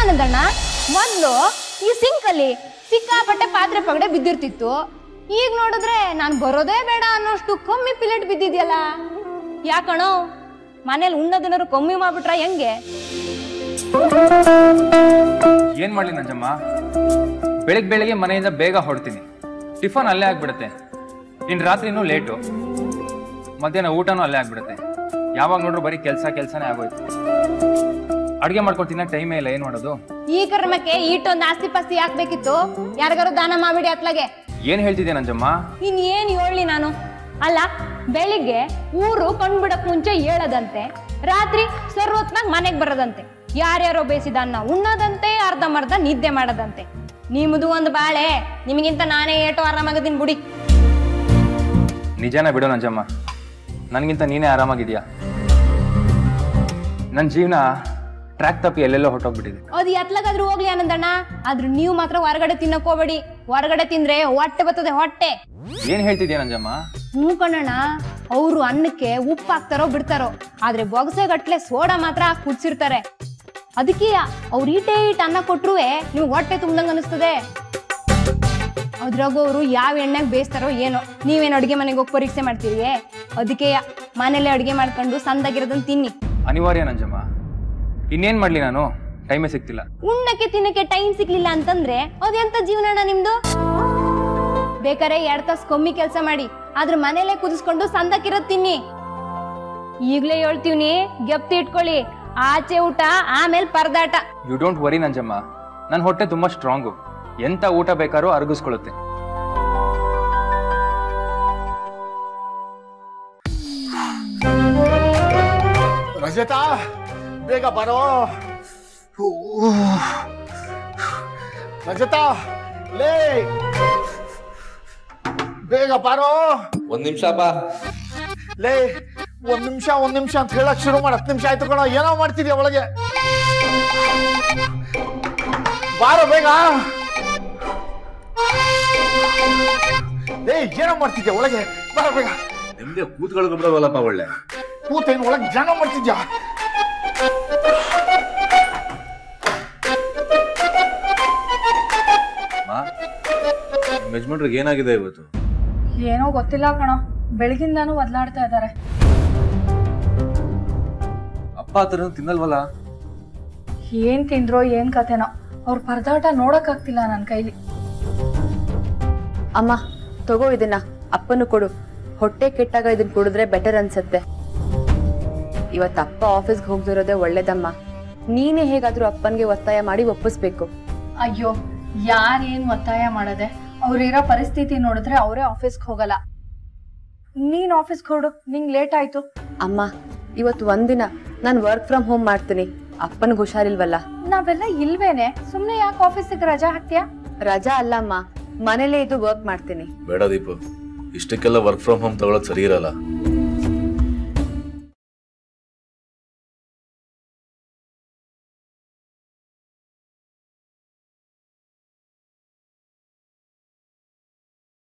ಆನಂದಣ್ಣ ಮೊದ್ಲು ಈ ಸಿಂಕಲ್ಲಿ ಸಿಕ್ಕಾಪಟ್ಟೆ ಪಾತ್ರೆ ಪಗಡೆ ಬಿದ್ದಿರ್ತಿತ್ತು ಈಗ ನೋಡಿದ್ರೆ ನಾನು ಬರೋದೇ ಬೇಡ ಅನ್ನೋಷ್ಟು ಕಮ್ಮಿ ಪಿಲೆಟ್ ಬಿದ್ದಿದ್ಯಲ್ಲ ಯಾಕಣೋ ಮನೇಲಿ ಉಣ್ಣೋದನ್ನಾರು ಕಮ್ಮಿ ಮಾಡ್ಬಿಟ್ರ ಹೆಂಗೆ ಏನ್ ಮಾಡ್ಲಿ ನಂಜಮ್ಮ ಬೆಳಿಗ್ಗೆ ಬೆಳಿಗ್ಗೆ ಮನೆಯಿಂದ ಬೇಗ ಹೊಡ್ತೀನಿ ಟಿಫನ್ ಅಲ್ಲೇ ಆಗ್ಬಿಡುತ್ತೆ ಇನ್ ರಾತ್ರಿನೂ ಲೇಟು ಮಧ್ಯಾಹ್ನ ಊಟನೂ ಅಲ್ಲೇ ಆಗ್ಬಿಡುತ್ತೆ ಯಾವಾಗ ನೋಡ್ರು ಬರೀ ಕೆಲಸ ಕೆಲಸನೇ ಆಗೋಯ್ತು ಅಡುಗೆ ಮಾಡ್ಕೊಂಡು ತಿನ್ನೋ ಟೈಮೇ ಇಲ್ಲ ಏನ್ ಮಾಡೋದು ಈ ಕರ್ಮಕ್ಕೆ ಈಟೊಂದು ಆಸ್ತಿ ಪಾಸ್ತಿ ಹಾಕ್ಬೇಕಿತ್ತು ಯಾರಿಗಾರು ದಾನ ಮಾಡ್ಬಿಡಿ ಅತ್ಲಾಗೆ ಏನ್ ಹೇಳ್ತಿದ್ದೆ ನಂಜಮ್ಮ ಇನ್ ಏನ್ ಹೇಳಿ ನಾನು ಅಲ್ಲ ಬೆಳಿಗ್ಗೆ ಊರು ಕಣ್ಬಿಡಕ್ ಮುಂಚೆ ಹೇಳದಂತೆ ರಾತ್ರಿ ಸರ್ವತ್ನಾಗ ಮನೆಗ್ ಬರೋದಂತೆ ಯಾರ್ಯಾರೋ ಬೇಯಿಸಿದ ಅನ್ನ ಉಣ್ಣದಂತೆ ಅರ್ಧಂಬರ್ಧ ನಿದ್ದೆ ಮಾಡದಂತೆ ನಿಮ್ದು ಒಂದು ಬಾಳೆ ನಿಮಗಿಂತ ನಾನೇ ಏಟೋ ಆರಾಮಾಗದಿನ್ ಬಿಡಿ ನಿಜಾನ ಬಿಡು ನಂಜಮ್ಮ ನನಗಿಂತ ನೀನೇ ಆರಾಮಾಗಿದ್ಯಾ ನನ್ನ ಜೀವನ ಟ್ರ್ಯಾಕ್ ತಪ್ಪಿ ಎಲ್ಲೆಲ್ಲೋ ಹೊಟ್ಟೋಗ್ಬಿಟ್ಟಿದೆ ಅದು ಎತ್ಲಾಗಾದ್ರೂ ಹೋಗ್ಲಿ ಆನಂದಣ್ಣ ಆದ್ರೂ ನೀವು ಮಾತ್ರ ಹೊರಗಡೆ ತಿನ್ನಕ್ ಹೋಗ್ಬೇಡಿ ಹೊರಗಡೆ ತಿಂದ್ರೆ ಹೊಟ್ಟೆ ಬರ್ತದೆ ಹೊಟ್ಟೆ ಏನ್ ಹೇಳ್ತಿದ್ಯಾ ನಂಜಮ್ಮ ಹ್ಞೂ ಕಣಣ್ಣ ಅವರು ಅನ್ನಕ್ಕೆ ಉಪ್ಪು ಹಾಕ್ತಾರೋ ಬಿಡ್ತಾರೋ ಆದ್ರೆ ಬೊಗಸೆ ಗಟ್ಲೆ ಸೋಡಾ ಮಾತ್ರ ಹಾಕಿ ಕುಡ್ಸಿರ್ತಾರೆ ಅದಕ್ಕೆ ಅವ್ರು ಈಟೇ ಈಟ್ ಅನ್ನ ಕೊಟ್ರುವೆ ನಿಮ್ಗೆ ಹೊಟ್ಟೆ ತುಂಬ್ದಂಗ ಅನಿಸ್ತದೆ ಅದ್ರಾಗೂ ಅವರು ಯಾವ ಎಣ್ಣೆಗೆ ಬೇಯಿಸ್ತಾರೋ ಏನೋ ನೀವೇನು ಅಡುಗೆ ಮನೆಗೆ ಹೋಗಿ ಪರೀಕ್ಷೆ ಮಾಡ್ತೀರಿ ಅದಕ್ಕೆ ಮನೇಲೆ ಅಡುಗೆ ಮಾಡ್ಕೊಂಡು ಸಂದಾಗಿರೋದನ್ನ ತಿನ್ನಿ ಅನಿವಾರ್ಯ ನಂಜಮ್ಮ ಇನ್ನೇನ್ ಮಾಡ್ಲಿ ನಾನು ಟೈಮೇ ಸಿಗ್ತಿಲ್ಲ ಉಣ್ಣಕ್ಕೆ ತಿನ್ನಕ್ಕೆ ಟೈಮ್ ಸಿಗ್ಲಿಲ್ಲ ಅಂತಂದ್ರೆ ಅದೆಂತ ಜೀವನ ನಿಮ್ದು ಬೇಕಾರೆ ಎರಡ್ ತಾಸ್ ಕಮ್ಮಿ ಕೆಲಸ ಮಾಡಿ ಆದ್ರೆ ಮನೇಲೆ ಕುದಿಸ್ಕೊಂಡು ಸಂದಕ್ಕಿರೋದ್ ತಿನ್ನಿ ಈಗ್ಲೇ ಹೇಳ್ತೀವ್ನಿ ಗೆಪ್ತಿ ಇಟ್ಕೊಳ್ಳಿ ಆಚೆ ಊಟ ಆಮೇಲೆ ಪರದಾಟ ಯು ಡೋಂಟ್ ವರಿ ನಂಜಮ್ಮ ನನ್ನ ಹೊಟ್ಟೆ ತುಂಬಾ ಸ್ಟ್ರಾಂಗು ಎಂತ ಊಟ ಬೇಕಾದ್ರೂ ಅರಗಿಸ್ಕೊಳ್ಳುತ್ತೆ ರಜತಾ ಬೇಗ ಬರೋ ಹೂ. ರಜತಾ ಲೇ ಬೇಗ ಬಾರೋ ಒಂದ್ ನಿಮಿಷ ಬಾ ಲೇ ಒಂದ್ ನಿಮಿಷ ಒಂದ್ ನಿಮಿಷ ಅಂತ ಹೇಳಕ್ ಶುರು ಮಾಡಿ ಹತ್ತು ನಿಮಿಷ ಆಯ್ತು ಕಣ ಏನೋ ಮಾಡ್ತಿದ್ಯಾ ಒಳಗೆ ಬಾರೋ ಬೇಗ ಲೇ ಏನೋ ಮಾಡ್ತಿದ್ಯಾ ಒಳಗೆ ಬಾರೋ ಬೇಗ ನಿಮ್ಗೆ ಕೂತ್ಕೊಳ್ಳೋಕೆ ಬಿಡೋವಲ್ಲಪ್ಪ ಒಳ್ಳೆ ಕೂತೇನು ಒಳಗೆ ಜನ ಮಾಡ್ತಿದ್ಯಾ ನಿಮ್ಮ ಯಜಮಾನ್ರಿಗೆ ಏನಾಗಿದೆ ಇವತ್ತು ಏನೋ ಗೊತ್ತಿಲ್ಲ ಕಣೋ ಬೆಳಗಿಂದಾನು ಒದ್ಲಾಡ್ತಾ ಇದ್ದಾರೆ ಅಪ್ಪ ಆತರ ತಿನ್ನಲ್ವಲ್ಲ ಏನ್ ತಿಂದ್ರೋ ಏನ್ ಕತೆನೋ ಅವ್ರ ಪರದಾಟ ನೋಡಕ್ಕಾಗ್ತಿಲ್ಲ ನನ್ನ ಕೈಲಿ ಅಮ್ಮ ತಗೋ ಇದನ್ನ ಅಪ್ಪನು ಕೊಡು ಹೊಟ್ಟೆ ಕೆಟ್ಟಾಗ ಇದನ್ನ ಕುಡಿದ್ರೆ ಬೆಟರ್ ಅನ್ಸತ್ತೆ ಇವತ್ತು ಅಪ್ಪ ಆಫೀಸ್ಗೆ ಹೋಗ್ದಿರೋದೇ ಒಳ್ಳೇದಮ್ಮ ನೀನೇ ಹೇಗಾದ್ರೂ ಅಪ್ಪನ್ಗೆ ಒತ್ತಾಯ ಮಾಡಿ ಒಪ್ಪಿಸ್ಬೇಕು ಅಯ್ಯೋ ಯಾರೇನ್ ಒತ್ತಾಯ ಮಾಡದೆ ಅವ್ರಿರೋ ಪರಿಸ್ಥಿತಿ ನೋಡಿದ್ರೆ ಅವರೇ ಆಫೀಸ್ಗೆ ಹೋಗಲ್ಲ ನೀನ್ ಆಫೀಸ್ಗೆ ಹೊರಡು ನಿಂಗ್ ಲೇಟ್ ಆಯ್ತು ಅಮ್ಮ ಇವತ್ತು ಒಂದಿನ ನಾನು ವರ್ಕ್ ಫ್ರಮ್ ಹೋಮ್ ಮಾಡ್ತೀನಿ ಅಪ್ಪನಿಗೆ ಹುಷಾರಿಲ್ವಲ್ಲ ನಾವೆಲ್ಲ ಇಲ್ವೇನೆ ಸುಮ್ನೆ ಯಾಕೆ ಆಫೀಸಿಗೆ ರಜಾ ಹಾಕ್ತೀಯಾ ರಜಾ ಅಲ್ಲಮ್ಮ ಮನೇಲೇ ಇದ್ದು ವರ್ಕ್ ಮಾಡ್ತೀನಿ ಬೇಡ ದೀಪು ಇಷ್ಟಕ್ಕೆಲ್ಲ ವರ್ಕ್ ಫ್ರಮ್ ಹೋಮ್ ತಗೊಳೋದು ಸರಿ ಇರಲ್ಲ